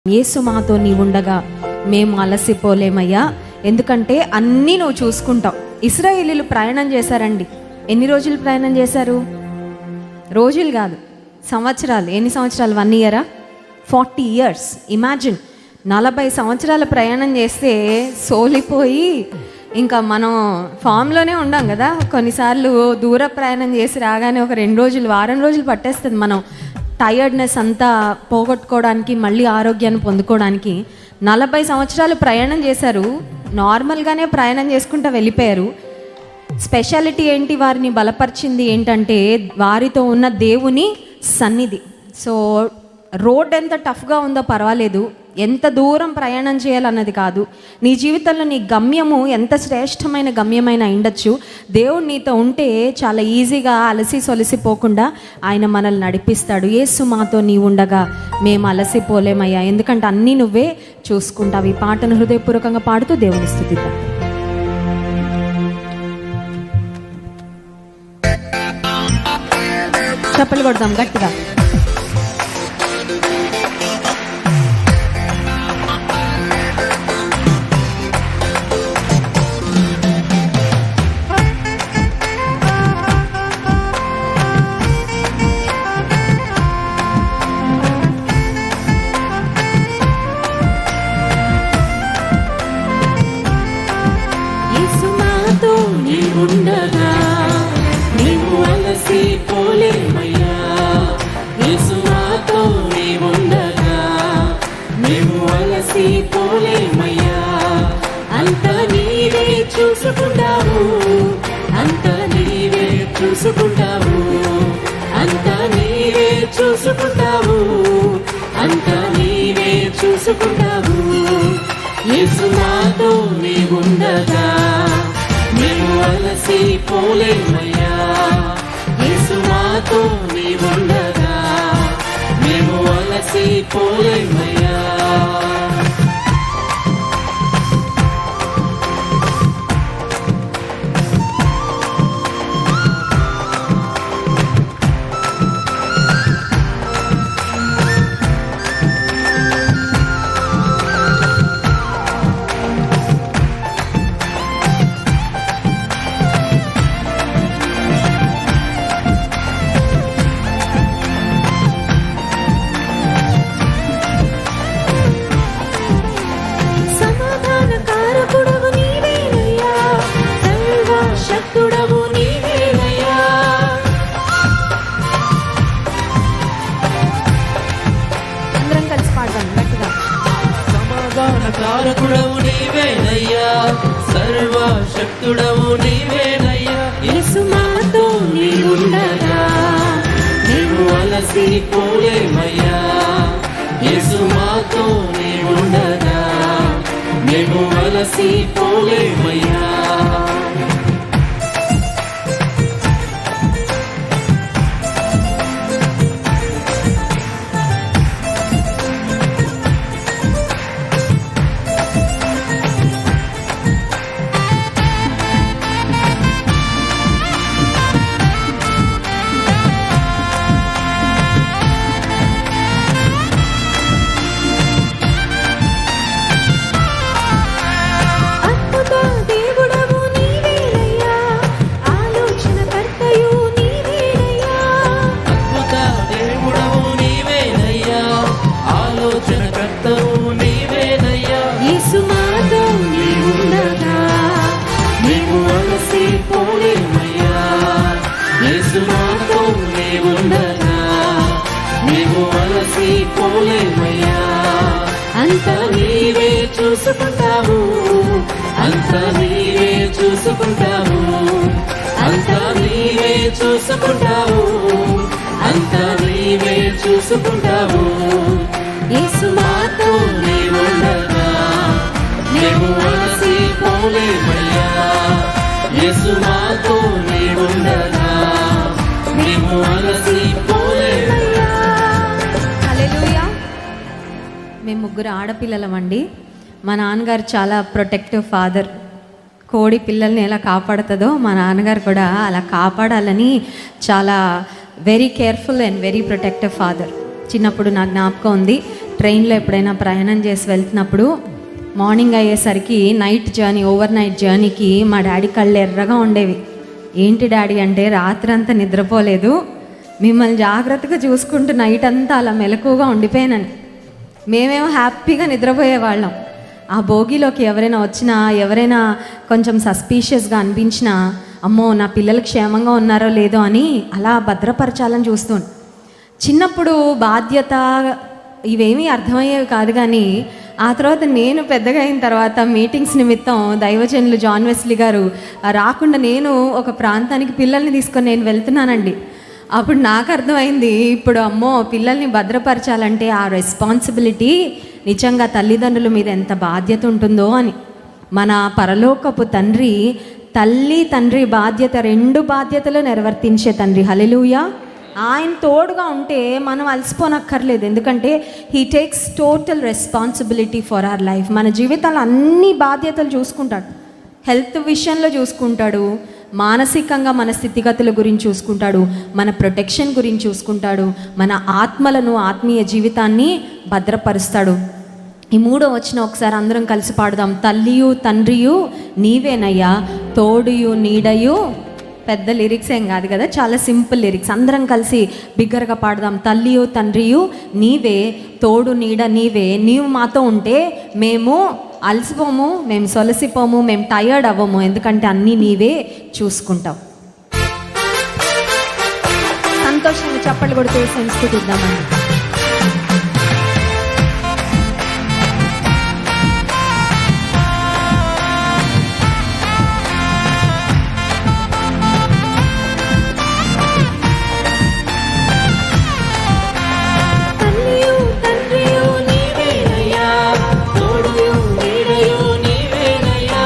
యేసు మాతో నీ ఉండగా మేము అలసిపోలేమయ్యా ఎందుకంటే అన్నీ నువ్వు చూసుకుంటావు ఇస్రాయేలీలు ప్రయాణం చేశారండి ఎన్ని రోజులు ప్రయాణం చేశారు రోజులు కాదు సంవత్సరాలు ఎన్ని సంవత్సరాలు వన్ ఇయరా ఫార్టీ ఇయర్స్ ఇమాజిన్ నలభై సంవత్సరాల ప్రయాణం చేస్తే సోలిపోయి ఇంకా మనం ఫామ్లోనే ఉండం కదా కొన్నిసార్లు దూర ప్రయాణం చేసి రాగానే ఒక రెండు రోజులు వారం రోజులు పట్టేస్తుంది మనం టయర్డ్నెస్ అంతా పోగొట్టుకోవడానికి మళ్ళీ ఆరోగ్యాన్ని పొందుకోవడానికి నలభై సంవత్సరాలు ప్రయాణం చేశారు నార్మల్గానే ప్రయాణం చేసుకుంటూ వెళ్ళిపోయారు స్పెషాలిటీ ఏంటి వారిని బలపరిచింది ఏంటంటే వారితో ఉన్న దేవుని సన్నిధి సో రోడ్ ఎంత టఫ్గా ఉందో పర్వాలేదు ఎంత దూరం ప్రయాణం చేయాలన్నది కాదు నీ జీవితంలో నీ గమ్యము ఎంత శ్రేష్టమైన గమ్యమైన ఉండొచ్చు దేవుడు నీతో ఉంటే చాలా ఈజీగా అలసి సొలసిపోకుండా ఆయన మనల్ని నడిపిస్తాడు ఏసు మాతో నీ ఉండగా మేము అలసిపోలేమయ్యా ఎందుకంటే అన్నీ నువ్వే చూసుకుంటావు ఈ పాటను హృదయపూర్వకంగా పాడుతూ దేవుని స్థుతిద్దాం చప్పలు కొడదాం గట్టిగా యేసు మాతో నీ ఉండగా నీవు అలసి పోలేమయ్యా యేసు మాతో నీ ఉండగా నీవు అలసి పోలేమయ్యా అంత నీవే చూసుకుంటావు అంత నీవే చూసుకుంటావు అంత నీవే చూసుకుంటావు అంత నీవే చూసుకుంటావు యేసు మాతో నీ ఉండగా మేము అలసి పోలేమయ్యా యేసు మాతో నీ ఉండగా మేము అలసి పోలేమయ్యా సమాధాన కారకుడవు నీవేనయ్యా సర్వశక్తుడవు నీవేనయ్యా అందరం కలిసి పాడదాం గట్టిగా సమాధాన కారకుడవు నీవేనయ్యా సర్వశక్తుడవు నీవేనయ్యా యేసు మాతో నీ ఉండగా నీవు అలసి పోలేమయ్యా యేసు మాతో నీ ఉండగా మేము అలసి పోలేమయ్యా అద్భుత దేవుడవు నీవేనయ్యా ఆలోచనకర్తయు నీవేనయ్యా అద్భుత దేవుడవు నీవేనయ్యా ఆలోచన కర్తవు నీవేనయ్యా యేసు మాతో నీ ఉండగా నీవు అలసి పోలేమయ్యా యేసు మాతో నీ ఉండగా నీవు అలసి పోలేమయ్యా అంత నీవే చూసుకుంటావు అంత నీవే చూసుకుంటావు అంత నీవే చూసుకుంటావు అంత నీవే చూసుకుంటావు యేసు మాతో నీ ఉండగా నీవు అలసి పోలేమయ్యా యేసు మాతో నీ ఉండగా నీవు అలసి పోలేమయ్యా హల్లెలూయా మేము ముగ్గురు ఆడపిల్లలమండి మా నాన్నగారు చాలా ప్రొటెక్టివ్ ఫాదర్ కోడి పిల్లల్ని ఎలా కాపాడుతుందో మా నాన్నగారు కూడా అలా కాపాడాలని చాలా very careful and very protective father చిన్నప్పుడు నా జ్ఞాపకం ఉంది ట్రైన్లో ఎప్పుడైనా ప్రయాణం చేసి వెళ్తున్నప్పుడు మార్నింగ్ అయ్యేసరికి నైట్ జర్నీ ఓవర్ నైట్ జర్నీకి మా డాడీ కళ్ళు ఎర్రగా ఉండేవి ఏంటి డాడీ అంటే రాత్రంతా నిద్రపోలేదు మిమ్మల్ని జాగ్రత్తగా చూసుకుంటూ నైట్ అంతా అలా మెలకుగా ఉండిపోయానని మేమేమో హ్యాపీగా నిద్రపోయేవాళ్ళం ఆ భోగిలోకి ఎవరైనా వచ్చినా ఎవరైనా కొంచెం సస్పీషియస్గా అనిపించినా అమ్మో నా పిల్లలు క్షేమంగా ఉన్నారో లేదో అని అలా భద్రపరచాలని చూస్తాను చిన్నప్పుడు బాధ్యత ఇవేమీ అర్థమయ్యేవి కాదు కానీ ఆ తర్వాత నేను పెద్దగా అయిన తర్వాత మీటింగ్స్ నిమిత్తం దైవజనులు జాన్ వెస్లీ గారు ఆ, రాకుండా నేను ఒక ప్రాంతానికి పిల్లల్ని తీసుకొని నేను వెళ్తున్నానండి అప్పుడు నాకు అర్థమైంది ఇప్పుడు అమ్మో పిల్లల్ని భద్రపరచాలంటే ఆ రెస్పాన్సిబిలిటీ నిజంగా తల్లిదండ్రుల మీద ఎంత బాధ్యత ఉంటుందో అని మన పరలోకపు తండ్రి తల్లి తండ్రి బాధ్యత రెండు బాధ్యతలు నెరవర్తించే తండ్రి హలెలుయా ఆయన తోడుగా ఉంటే మనం అలసిపోనక్కర్లేదు ఎందుకంటే he takes total responsibility for our life మన జీవితాలు అన్ని బాధ్యతలు చూసుకుంటాడు హెల్త్ విషయంలో చూసుకుంటాడు మానసికంగా మన స్థితిగతుల గురించి చూసుకుంటాడు మన ప్రొటెక్షన్ గురించి చూసుకుంటాడు మన ఆత్మలను ఆత్మీయ జీవితాన్ని భద్రపరుస్తాడు ఈ మూడో వచ్చిన ఒకసారి అందరం కలిసి పాడుదాం తల్లియు తండ్రియు నీవేనయ్యా తోడుయు నీడయు పెద్ద లిరిక్స్ ఏం కాదు కదా చాలా సింపుల్ లిరిక్స్ అందరం కలిసి బిగ్గరగా పాడదాం తల్లియు తండ్రియు నీవే తోడు నీడ నీవే నీవు మాతో ఉంటే మేము అలసిపోము మేము సొలసిపోము మేము టయర్డ్ అవ్వము ఎందుకంటే అన్నీ నీవే చూసుకుంటావు సంతోషంగా చప్పట్లు కొడుతూ సంస్కృతిద్దామండి తల్లియు తండ్రియు నీవేనయ్యా తోడుయు నీడయు నీవేనయ్యా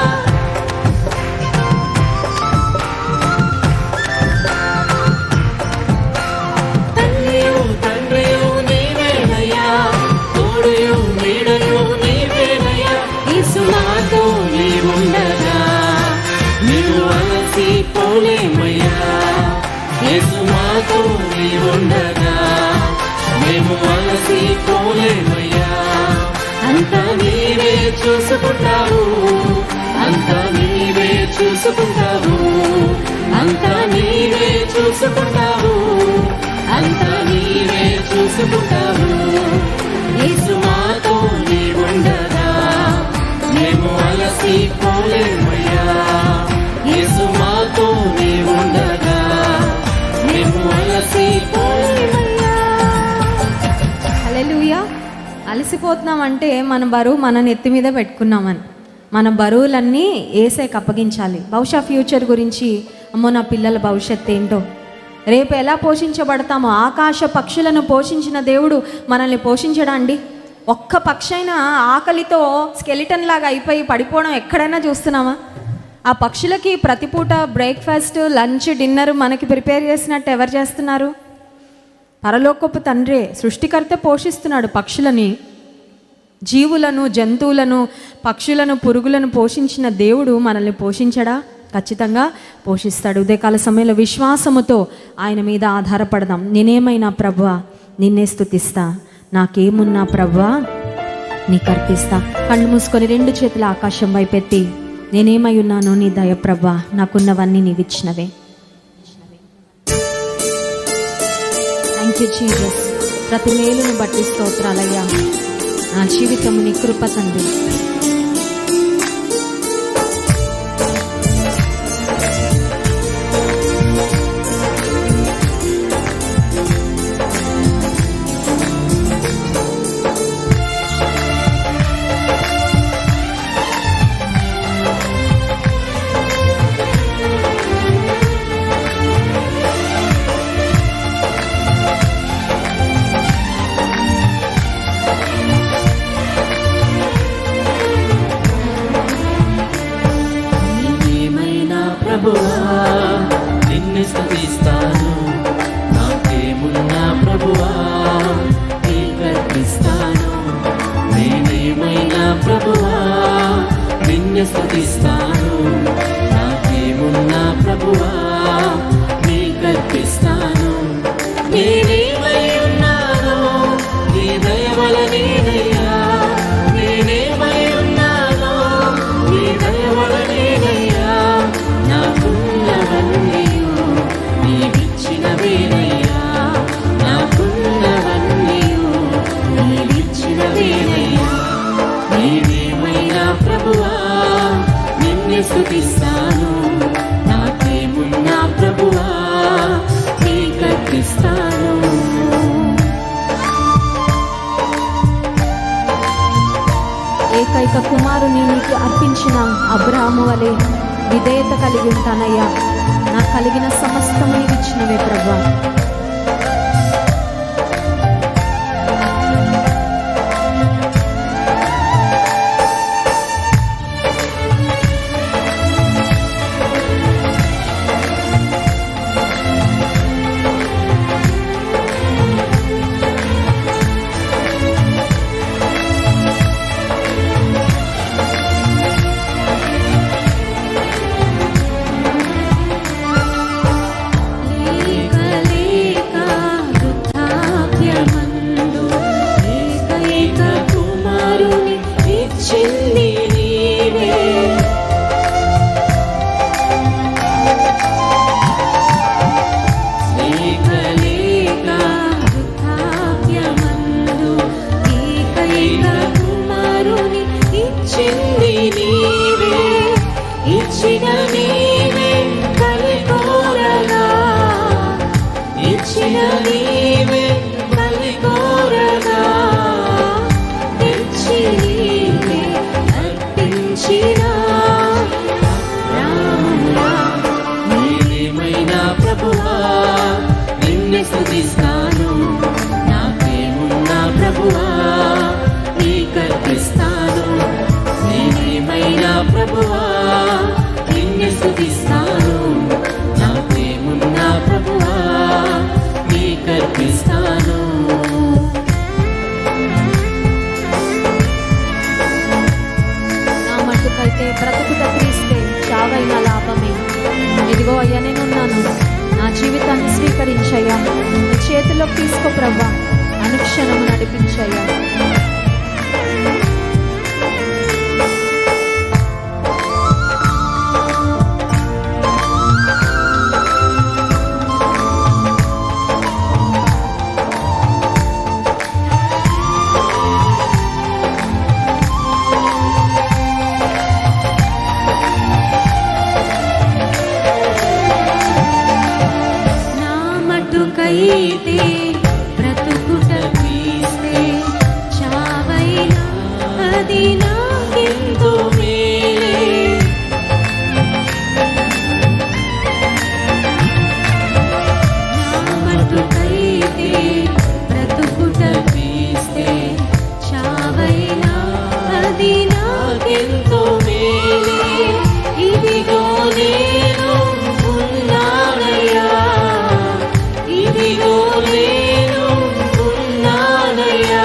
తల్లియు తండ్రియు నీవేనయ్యా తోడుయు నీడయు నీవేనయ్యా యేసు మాతో నీవుండగా నీవు అలసి పోలేమయ్యా యేసు మాతో నీవుండగా మేము అలసి పోలేమయ్యా అంత నీవే చూసుకుంటావు అంత నీవే చూసుకుంటావు అంత నీవే చూసుకుంటావు అంత నీవే చూసుకుంటావు యేసు మాతో నీవుండగా మేము అలసి పోలేమయ్యా యేసు మాతో నీవుండగా మేము అలసి పోలేమయ్యా హల్లెలూయా అలసిపోతున్నాం అంటే మన బరువు మన నెత్తి మీద పెట్టుకున్నామని మన బరువులన్నీ ఏసైకి అప్పగించాలి బహుశా ఫ్యూచర్ గురించి అమ్మో నా పిల్లల భవిష్యత్తు ఏంటో రేపు ఎలా పోషించబడతామో ఆకాశ పక్షులను పోషించిన దేవుడు మనల్ని పోషించడా అండి ఒక్క పక్షైనా ఆకలితో స్కెలిటన్ లాగా అయిపోయి పడిపోవడం ఎక్కడైనా చూస్తున్నామా ఆ పక్షులకి ప్రతిపూట బ్రేక్ఫాస్ట్ లంచ్ డిన్నర్ మనకి ప్రిపేర్ చేసినట్టు ఎవరు చేస్తున్నారు పరలోకపు తండ్రే సృష్టికర్త పోషిస్తున్నాడు పక్షులని జీవులను జంతువులను పక్షులను పురుగులను పోషించిన దేవుడు మనల్ని పోషించడా ఖచ్చితంగా పోషిస్తాడు ఉదయకాల సమయంలో విశ్వాసముతో ఆయన మీద ఆధారపడదాం నేనేమైనా ప్రభువా నిన్నే స్తుతిస్తా నాకేమున్నా ప్రభువా నీకు అర్పిస్తా కళ్ళు మూసుకొని రెండు చేతుల ఆకాశం వైపెత్తి నేనేమై ఉన్నానో నీ దయ ప్రభా నాకున్నవన్నీ నీవిచ్చినవే థ్యాంక్ యూ జీసస్ ప్రతి మేలును బట్టి స్తోత్రాలయ్యా నా జీవితము నీ కృప తండ్రి ఏమైనా ప్రభువా నిన్ను స్థుతిస్తాను నాకేమున్నా ప్రభువా నీ కర్పిస్తాను నేనేమైనా ప్రభువా నిన్ను స్థుతిస్తాను నాకేమున్నా ప్రభువా నీ కర్పిస్తాను నేనేమై ఉన్నానో నీ దయ వలన ఇచ్చినవేనయ్యా నేనేమైనా ప్రభువా నిన్నే స్తుతిస్తాను నాకేమున్నా ప్రభువా నీకర్పిస్తాను ఏకైక కుమారుని నీకు అర్పించిన అబ్రాహము వలె విధేయత కలిగి ఉంటానయ్యా నాకు కలిగిన సమస్తము నీవు ఇచ్చినవే ప్రభా లేక లేక వృద్ధాప్యమందు ఏకైక కుమారుని ఇచ్చింది నీవే లేక లేక వృద్ధాప్యమందు ఏకైక కుమారుని ఇచ్చింది నీవే ఇచ్చిన నీవే కలికోరగా ఇచ్చిన నీవే కలికోరగా తెచ్చి నీవే అర్పించిన రాములా నేనేమైనా ప్రభువా నిన్నే స్తుతిస్తాను నాకేమున్నా ప్రభువా నీకర్పిస్తాను నేనేమైనా ప్రభువా నిన్నే స్తుతిస్తాను నాకేమున్నా ప్రభువా నీకర్పిస్తాను నా మట్టుకైతే బ్రతుకుట క్రీస్తే చావైన లాభమే ఇదిగో అయ్యా నేనున్నాను నా జీవితాన్ని స్వీకరించయ్యా నీ చేతిలోకి తీసుకో ప్రభా అనుక్షణము నడిపించయ్యా నా మటుకైతే బ్రతుకుట క్రీస్తే చావైనా అది నాకెంతో మేలే నా మటుకైతే బ్రతుకుట క్రీస్తే చావైనా అది నాకెంతో మేలే ఇదిగో నేను ఉన్నానయ్యా ఇదిగో నేను ఉన్నానయ్యా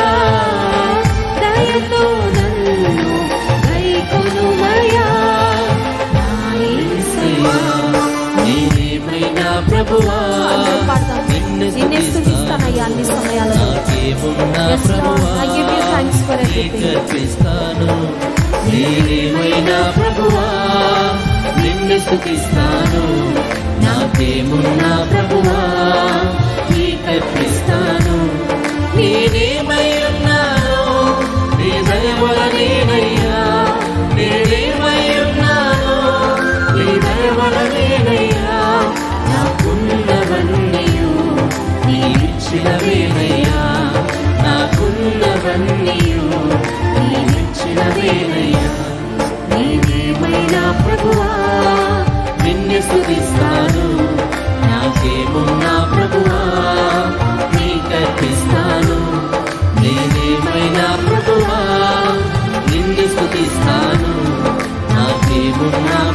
దయతో నన్ను గైకొనుమయ్యా నా యేసయ్యా నేనేమైనా ప్రభువా అందరూ పాడదాం నిన్ను నిన్నే స్థుతిస్తానయ్యా అన్ని సమయాలలో నాకేమున్నా Yes, Lord. I give you thanks for everything. నీకర్పిస్తాను నేనేమైనా ప్రభువా నిన్ను స్థుతిస్తాను నాకేమున్నా ప్రభువా నీకర్పిస్తాను నేనేమై ఉన్నాను నీ దయవల నేనయ్యా నేనేమై ఉన్నాను నీ దయవల నేనయ్యా నాకున్నవన్నీయు నీ ఇచ్చినవేనయ్యా నాకున్నవన్నీయు నీ ఇచ్చినవేనయ్యా నేనేమైనా ప్రభువా నిన్ను స్తుతిస్తాను నాకేమున్నా ప్రభువా నీకర్పిస్తాను నేనేమైనా ప్రభువా నిన్ను స్తుతిస్తాను నాకేమున్నా